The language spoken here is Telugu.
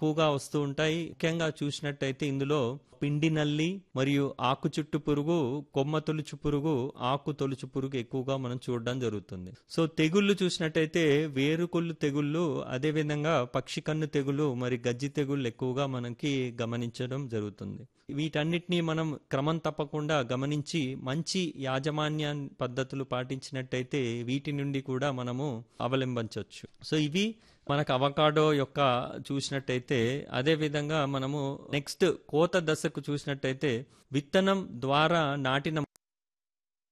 ఎక్కువగా వస్తూ ఉంటాయి ముఖ్యంగా చూసినట్టయితే ఇందులో పిండి నల్లి మరియు ఆకు చుట్టు పురుగు కొమ్మ తొలుచు పురుగు ఆకు తొలుచు పురుగు ఎక్కువగా మనం చూడడం జరుగుతుంది సో తెగుళ్ళు చూసినట్టయితే వేరుకొల్లు తెగుళ్ళు అదేవిధంగా పక్షి కన్ను తెగులు మరి గజ్జి తెగుళ్ళు ఎక్కువగా మనకి గమనించడం జరుగుతుంది వీటన్నిటినీ మనం క్రమం తప్పకుండా గమనించి మంచి యాజమాన్య పద్ధతులు పాటించినట్టయితే వీటి నుండి కూడా మనము అవలంబించవచ్చు సో ఇవి మనకు అవకాడో యొక్క చూసినట్టయితే అదే విధంగా మనము నెక్స్ట్ కోత దశకు చూసినట్టయితే విత్తనం ద్వారా నాటిన